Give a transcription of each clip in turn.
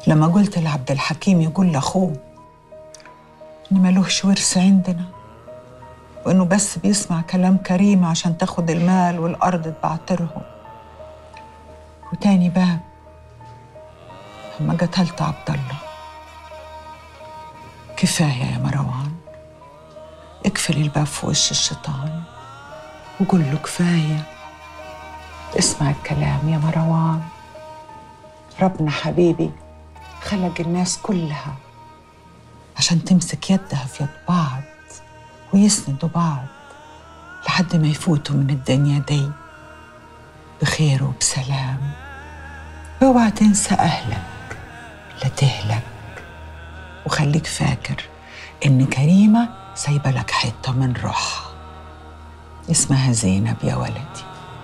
لما قلت لعبد الحكيم يقول لاخوه ان ملوش ورث عندنا وانه بس بيسمع كلام كريم عشان تاخد المال والارض تبعترهم وتاني باب لما قتلت عبد الله كفايه يا مروان اقفل الباب في وش الشيطان وقول له كفايه اسمع الكلام يا مروان ربنا حبيبي خلق الناس كلها عشان تمسك يدها في يد بعض ويسندوا بعض لحد ما يفوتوا من الدنيا دي بخير وبسلام اوعى تنسى أهلك لا تهلك وخليك فاكر إن كريمة سايبة لك حتة من روحها اسمها زينب يا ولدي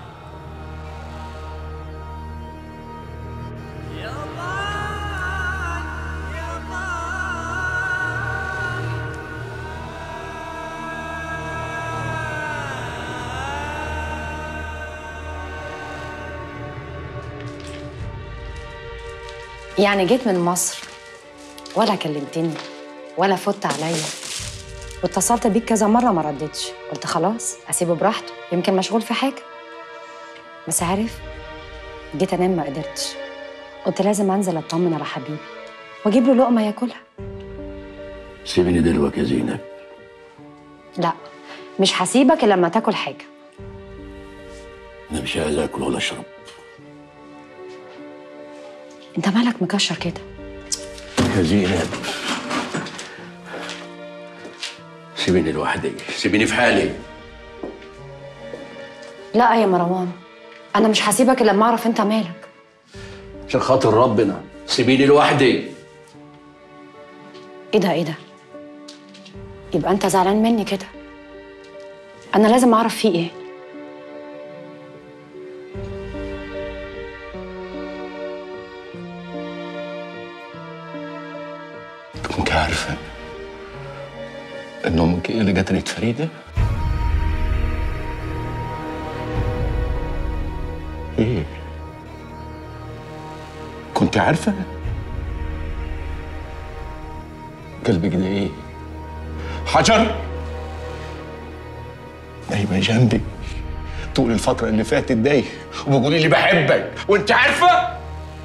يعني جيت من مصر ولا كلمتني ولا فت عليا واتصلت بيك كذا مرة ما ردتش قلت خلاص أسيبه براحته يمكن مشغول في حاجة بس عارف جيت أنام ما قدرتش قلت لازم أنزل أطمن على حبيبي وأجيب له لقمة ياكلها سيبيني دلوقتي يا زينب لا مش هسيبك إلا لما تاكل حاجة انا مش عايز اكل ولا اشرب أنت مالك مكشر كده يا زينب سيبيني لوحدي سيبيني في حالي لا يا مروان أنا مش هسيبك إلا لما أعرف أنت مالك عشان خاطر ربنا سيبيني لوحدي إيه ده إيه ده يبقى أنت زعلان مني كده أنا لازم أعرف فيه إيه كنت عارفة إن أمك هي اللي قتلت فريدة؟ إيه؟ كنت عارفة؟ قلبك ده إيه؟ حجر؟ نايمة جنبي طول الفترة اللي فاتت دي وبقولي لي بحبك وأنت عارفة؟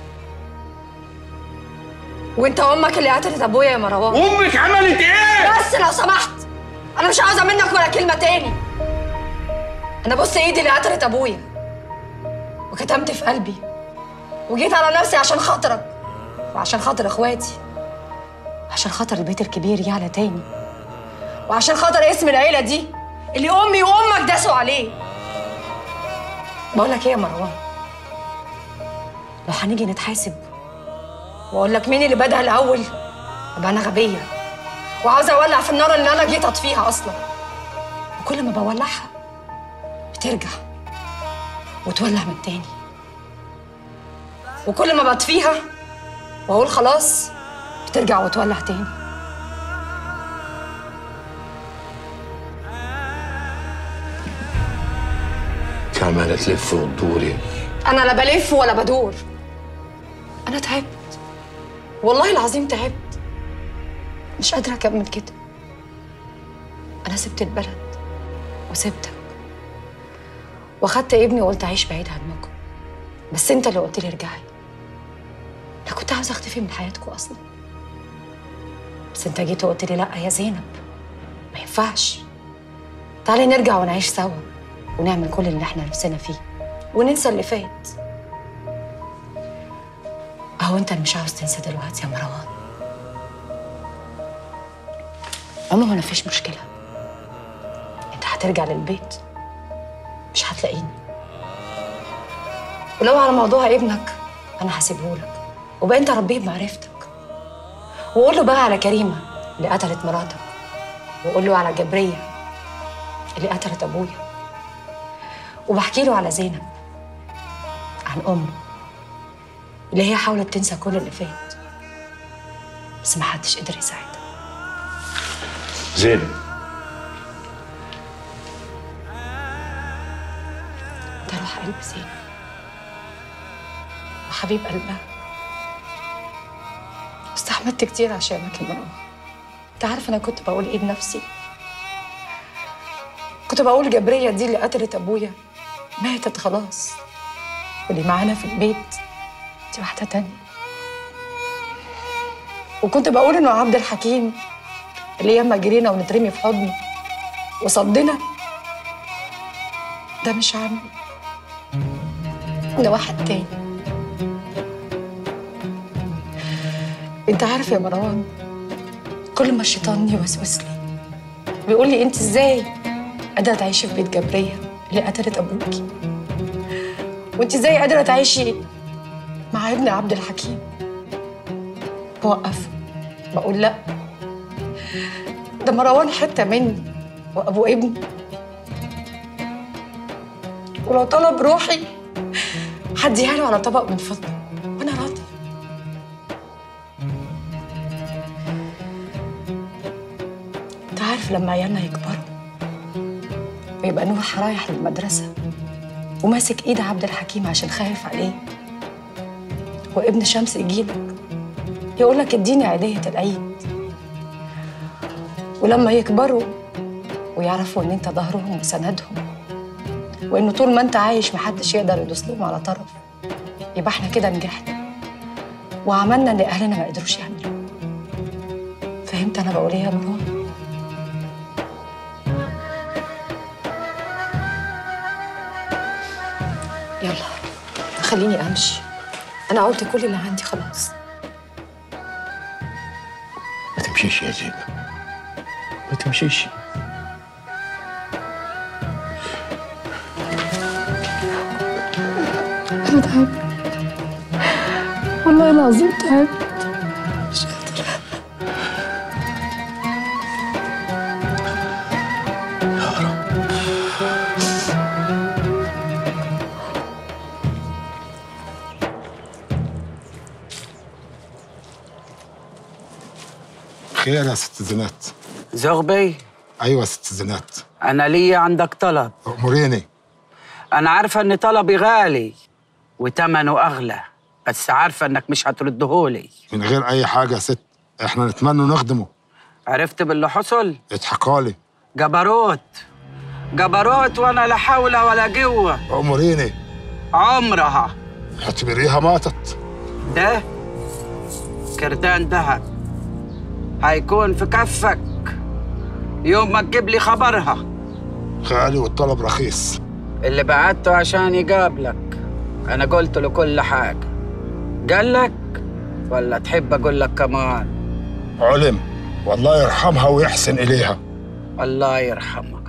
وانت امك اللي قتلت ابويا يا مروان أمك عملت إيه؟ بس لو سمحت انا مش عاوزه منك ولا كلمه تاني انا بص ايدي اللي قتلت ابويا وكتمت في قلبي وجيت على نفسي عشان خاطرك وعشان خاطر اخواتي وعشان خاطر البيت الكبير يعلى تاني وعشان خاطر اسم العيله دي اللي امي وامك داسوا عليه بقول لك ايه يا مروان لو هنيجي نتحاسب واقول لك مين اللي بدأ الاول ابقى انا غبيه وعاوزه اولع في النار اللي انا جيت اطفيها اصلا وكل ما بولعها بترجع وتولع من تاني وكل ما بطفيها واقول خلاص بترجع وتولع تاني أنت عمالة تلف وتدوري انا لا بلف ولا بدور انا تعبت والله العظيم تعبت مش قادره اكمل كده انا سبت البلد وسبتك واخدت ابني وقلت اعيش بعيد عنكم بس انت اللي قلت لي ارجعي انا كنت عاوزه اختفي من حياتكم اصلا بس انت جيت وقلت لي لا يا زينب ما ينفعش تعالي نرجع ونعيش سوا ونعمل كل اللي احنا نفسنا فيه وننسى اللي فات اهو انت اللي مش عاوز تنسى دلوقتي يا مروان عموما مفيش مشكله انت هترجع للبيت مش هتلاقيني ولو على موضوع ابنك انا هسيبهولك وبقى انت ربيه بمعرفتك وقول له بقى على كريمه اللي قتلت مراتك وقول له على جبريه اللي قتلت ابويا وبحكي له على زينب عن امه اللي هي حاولت تنسى كل اللي فات بس ما حدش قدر يساعدها زينب انت روح قلب زينب وحبيب قلبها عملت كتير عشانك يا مروان انت عارف انا كنت بقول ايه لنفسي كنت بقول جبرية دي اللي قتلت ابويا ماتت خلاص واللي معانا في البيت دي واحدة تانية وكنت بقول انه عبد الحكيم اللي ياما جرينا ونترمي في حضنه وصدنا ده مش عمي ده واحد تاني انت عارف يا مروان كل ما الشيطان يوسوس لي بيقول لي انت ازاي قادره تعيشي في بيت جبريه اللي قتلت ابوكي وانت ازاي قادره تعيشي مع ابن عبد الحكيم بوقف بقول لا ده مروان حته مني وابو ابني ولو طلب روحي هديها له على طبق من فضه وانا راضيه انت عارف لما عيالنا يكبروا ويبقى نوح رايح للمدرسة وماسك ايد عبد الحكيم عشان خايف عليه وابن شمس يجيلك يقولك اديني عيدية العيد ولما يكبروا ويعرفوا ان انت ظهرهم وسندهم وانه طول ما انت عايش محدش يقدر يدوس لهم على طرف يبقى احنا كده نجحنا وعملنا اللي اهلنا ما قدروش يعملوه فهمت انا بقول ايه يا مروان يلا خليني امشي انا قلت كل اللي عندي خلاص ما تمشيش يا زينة ما تمشيش انا تعبت والله العظيم تعبت مش قادرة خير يا ست زينات زغبي ايوه يا ست زينات أنا لي عندك طلب اموريني أنا عارفة إن طلبي غالي وتمنه أغلى بس عارفة إنك مش هتردهولي من غير اي حاجه يا ست احنا نتمنى نخدمه عرفت باللي حصل؟ اتحكالي جبروت جبروت وأنا لا حول ولا قوة اموريني عمرها اعتبريها ماتت ده كردان دهب هيكون في كفك يوم ما تجيب لي خبرها غالي والطلب رخيص اللي بعته عشان يقابلك أنا قلت له كل حاجة قال لك ولا تحب أقول لك كمان علم والله يرحمها ويحسن اليها الله يرحمك